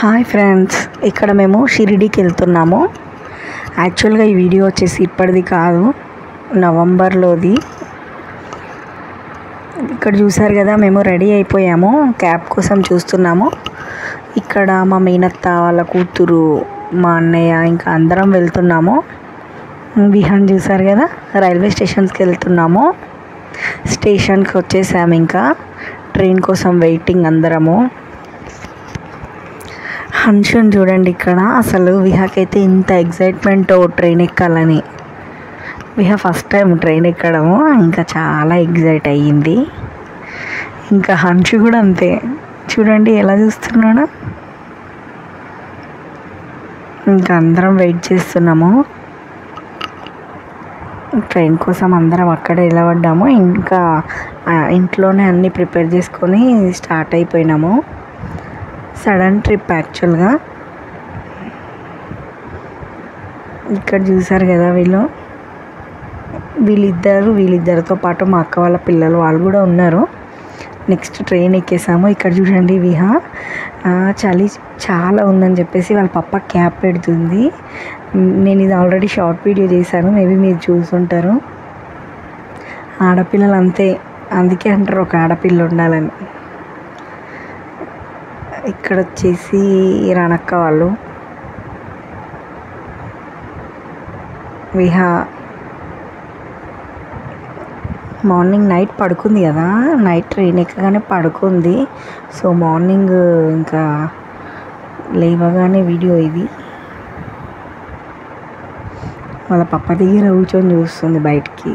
Hi friends ఇక్కడ మేము షిరిడీకి వెళ్తున్నాము యాక్చువల్గా ఈ వీడియో వచ్చేసి ఇప్పటిది కాదు నవంబర్లోది ఇక్కడ చూసారు కదా మేము రెడీ అయిపోయాము క్యాబ్ కోసం చూస్తున్నాము ఇక్కడ మా మేనత్త వాళ్ళ కూతురు మా అన్నయ్య ఇంకా అందరం వెళ్తున్నాము విహాన్ చూసారు కదా రైల్వే స్టేషన్స్కి వెళ్తున్నాము స్టేషన్కి వచ్చేసాము ఇంకా ట్రైన్ కోసం వెయిటింగ్ అందరము హన్షుని చూడండి ఇక్కడ అసలు విహాకైతే ఇంత ఎగ్జైట్మెంట్ ట్రైన్ ఎక్కాలని విహా ఫస్ట్ టైం ట్రైన్ ఎక్కడము ఇంకా చాలా ఎగ్జైట్ అయ్యింది ఇంకా హన్షు కూడా అంతే చూడండి ఎలా చూస్తున్నాడు ఇంకా అందరం వెయిట్ చేస్తున్నాము ట్రైన్ కోసం అందరం అక్కడే నిలబడ్డాము ఇంకా ఆ, ఇంట్లోనే అన్నీ ప్రిపేర్ చేసుకొని స్టార్ట్ అయిపోయినాము సడన్ ట్రిప్ యాక్చువల్గా ఇక్కడ చూసారు కదా వీళ్ళు వీళ్ళిద్దరు వీళ్ళిద్దరితో పాటు మా అక్క వాళ్ళ పిల్లలు వాళ్ళు కూడా ఉన్నారు నెక్స్ట్ ట్రైన్ ఎక్కేసాము ఇక్కడ చూడండి విహా ఆ, చలి చాలా ఉందని చెప్పేసి వాళ్ళ పప్ప క్యాప్ పెడుతుంది నేను ఇది ఆల్రెడీ షార్ట్ వీడియో చేశాను మేబీ మీరు చూసుంటారు ఆడపిల్లలు అంతే అందుకే అంటారు ఒక ఆడపిల్ల ఉండాలని ఇక్కడ వచ్చేసి రణక్క వాళ్ళు విహా మార్నింగ్ నైట్ పడుకుంది కదా నైట్ ట్రైన్ ఎక్కగానే పడుకుంది సో మార్నింగ్ ఇంకా లేవగానే వీడియో ఇది వాళ్ళ పప్ప దగ్గర కూర్చొని చూస్తుంది బయటికి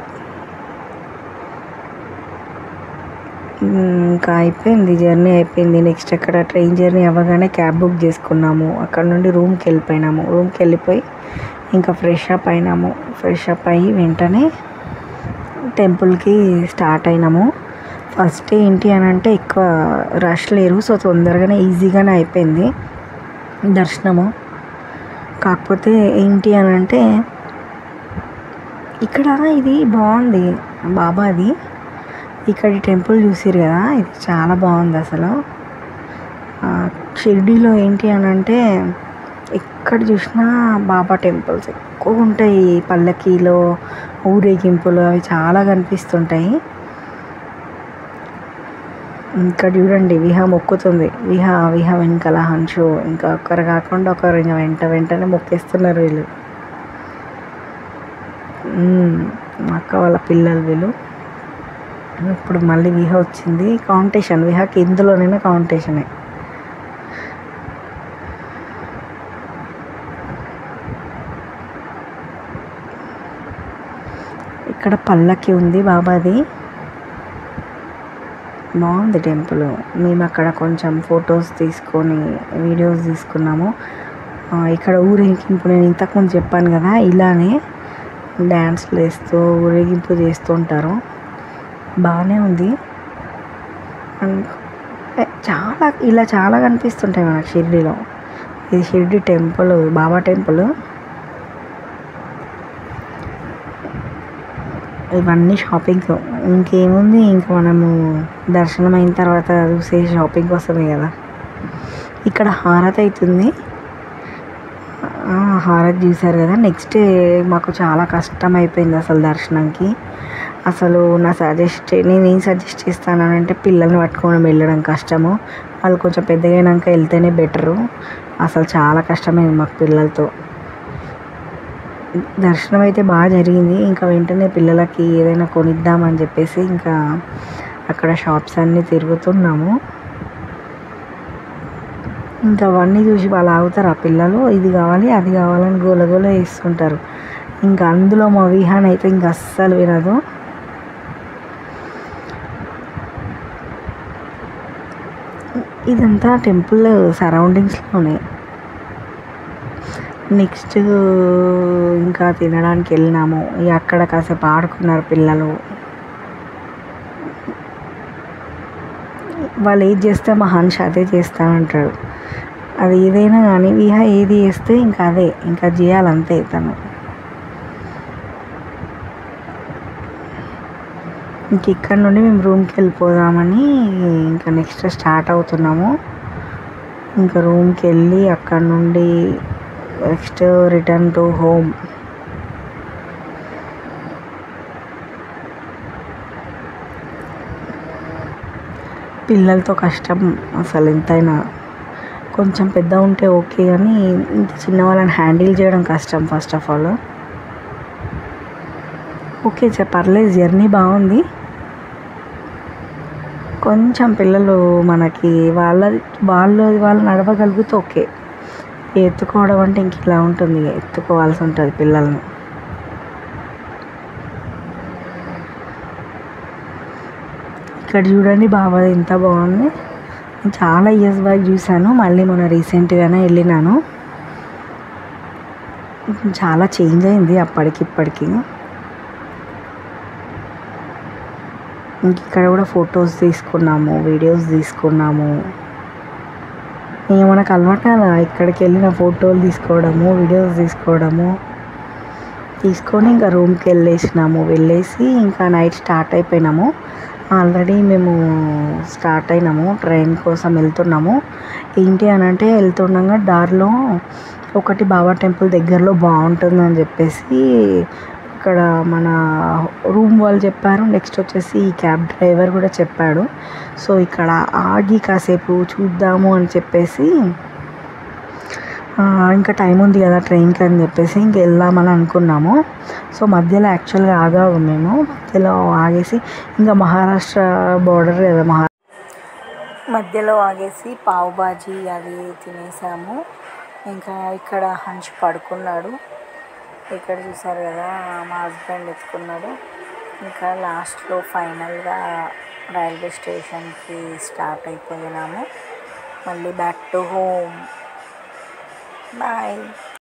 ఉమ్, ఇంకా అయిపోయింది జర్నీ అయిపోయింది నెక్స్ట్ అక్కడ ట్రైన్ జర్నీ అవ్వగానే క్యాబ్ బుక్ చేసుకున్నాము అక్కడ నుండి రూమ్కి వెళ్ళిపోయినాము రూమ్కి వెళ్ళిపోయి ఇంకా ఫ్రెష్ అప్ అయినాము ఫ్రెష్ అప్ అయ్యి వెంటనే టెంపుల్కి స్టార్ట్ అయినాము ఫస్ట్ ఏంటి అని అంటే ఎక్కువ రష్ లేరు సో తొందరగానే ఈజీగానే అయిపోయింది దర్శనము కాకపోతే ఏంటి అని అంటే ఇక్కడ ఇది బాగుంది బాబాది ఇక్కడ ఈ టెంపుల్ చూసిరు కదా ఇది చాలా బాగుంది అసలు ఆ, షిర్డీలో ఏంటి అని అంటే ఎక్కడ చూసినా బాబా టెంపుల్స్ ఎక్కువ ఉంటాయి పల్లకీలో ఊరేగింపులు అవి చాలా కనిపిస్తుంటాయి ఇక్కడ చూడండి విహా మొక్కుతుంది విహా విహా వెనకాల హన్షు ఇంకా ఒకరు కాకుండా ఒకరు ఇంకా వెంట వెంటనే మొక్కేస్తున్నారు వీళ్ళు మ్మ్. మా అక్క వాళ్ళ పిల్లలు వీళ్ళు ఇప్పుడు మళ్ళీ విహా వచ్చింది కాంపిటీషన్ విహాకి ఇందులోనైనా కాంపిటీషనే ఇక్కడ పల్లకి ఉంది బాబాది బాగుంది టెంపుల్ మేము అక్కడ కొంచెం ఫొటోస్ తీసుకొని వీడియోస్ తీసుకున్నాము ఆ, ఇక్కడ ఊరేగింపు నేను ఇంతకుముందు చెప్పాను కదా ఇలానే డ్యాన్స్లు వేస్తూ ఊరేగింపు చేస్తూ ఉంటారు బాగానే ఉంది అండ్ ఏ, చాలా ఇలా చాలా కనిపిస్తుంటాయి మనకు షిర్డీలో ఇది షిర్డీ టెంపుల్ బాబా టెంపుల్ ఇవన్నీ షాపింగ్ ఇంకేముంది ఇంకా మనము దర్శనం అయిన తర్వాత చూసే షాపింగ్ కోసమే కదా ఇక్కడ హారతి అవుతుంది ఆ, హారతి చూసారు కదా నెక్స్ట్ మాకు చాలా కష్టం అయిపోయింది అసలు దర్శనంకి అసలు నా సజెస్ట్ నేను ఏం సజెస్ట్ చేస్తానంటే పిల్లల్ని పట్టుకొని వెళ్ళడం కష్టము వాళ్ళు కొంచెం పెద్దగా అయినాక వెళ్తేనే బెటరు అసలు చాలా కష్టమైంది మాకు పిల్లలతో దర్శనం అయితే బాగా జరిగింది ఇంకా వెంటనే పిల్లలకి ఏదైనా కొనిద్దామని చెప్పేసి ఇంకా అక్కడ షాప్స్ అన్నీ తిరుగుతున్నాము ఇంకా అవన్నీ చూసి వాళ్ళు ఆగుతారు ఆ పిల్లలు ఇది కావాలి అది కావాలని గోల గోల వేస్తుంటారు ఇంకా అందులో మా విహాన్ అయితే ఇంకా అస్సలు వినదు ఇదంతా టెంపుల్ సరౌండింగ్స్లోనే నెక్స్ట్ ఇంకా తినడానికి వెళ్ళినాము ఇక అక్కడ కాసేపు ఆడుకున్నారు పిల్లలు వాళ్ళు ఏది చేస్తే మా హన్ష్ అదే చేస్తానంటాడు అది ఏదైనా కానీ విహా ఏది చేస్తే ఇంకా అదే ఇంకా చేయాలంతే తను ఇంక ఇక్కడ నుండి మేము రూమ్కి వెళ్ళిపోదామని ఇంకా నెక్స్ట్ స్టార్ట్ అవుతున్నాము ఇంకా రూమ్కి వెళ్ళి అక్కడ నుండి నెక్స్ట్ రిటర్న్ టు హోమ్ పిల్లలతో కష్టం అసలు ఎంతైనా కొంచెం పెద్ద ఉంటే ఓకే కానీ ఇంత చిన్న వాళ్ళని హ్యాండిల్ చేయడం కష్టం ఫస్ట్ ఆఫ్ ఆల్ ఓకే చె- పర్లేదు జర్నీ బాగుంది కొంచెం పిల్లలు మనకి వాళ్ళ వాళ్ళు వాళ్ళు నడవగలిగితే ఓకే ఎత్తుకోవడం అంటే ఇంక ఇలా ఉంటుంది ఎత్తుకోవాల్సి ఉంటుంది పిల్లల్ని ఇక్కడ చూడండి బాబా ఎంత బాగుంది నేను చాలా ఇయర్స్ బ్యాక్ చూశాను మళ్ళీ మొన్న రీసెంట్గానే వెళ్ళినాను చాలా చేంజ్ అయింది అప్పటికి ఇప్పటికి ఇంక ఇక్కడ కూడా ఫొటోస్ తీసుకున్నాము వీడియోస్ తీసుకున్నాము ఇక మనకు అలవాటు కదా ఇక్కడికి వెళ్ళిన ఫోటోలు తీసుకోవడము వీడియోస్ తీసుకోవడము తీసుకొని ఇంకా రూమ్కి వెళ్ళేసినాము వెళ్ళేసి ఇంకా నైట్ స్టార్ట్ అయిపోయినాము ఆల్రెడీ మేము స్టార్ట్ అయినాము ట్రైన్ కోసం వెళ్తున్నాము ఏంటి అని అంటే వెళ్తుండగా దారిలో ఒకటి బాబా టెంపుల్ దగ్గరలో బాగుంటుందని చెప్పేసి ఇక్కడ మన రూమ్ వాళ్ళు చెప్పారు నెక్స్ట్ వచ్చేసి ఈ క్యాబ్ డ్రైవర్ కూడా చెప్పాడు సో ఇక్కడ ఆగి కాసేపు చూద్దాము అని చెప్పేసి ఆ, ఇంకా టైం ఉంది కదా ట్రైన్కి అని చెప్పేసి ఇంక వెళ్దామని అనుకున్నాము సో మధ్యలో యాక్చువల్గా ఆగాము మేము మధ్యలో ఆగేసి ఇంకా మహారాష్ట్ర బార్డర్ కదా మహా మధ్యలో ఆగేసి పావు బాజీ అది తినేసాము ఇంకా ఇక్కడ హంచ్ పడుకున్నాడు ఇక్కడ చూసారు కదా మా హస్బెండ్ ఎత్తుకున్నాడు ఇంకా లాస్ట్లో ఫైనల్గా రైల్వే స్టేషన్కి స్టార్ట్ అయిపోయినాము మళ్ళీ బ్యాక్ టు హోమ్ బాయ్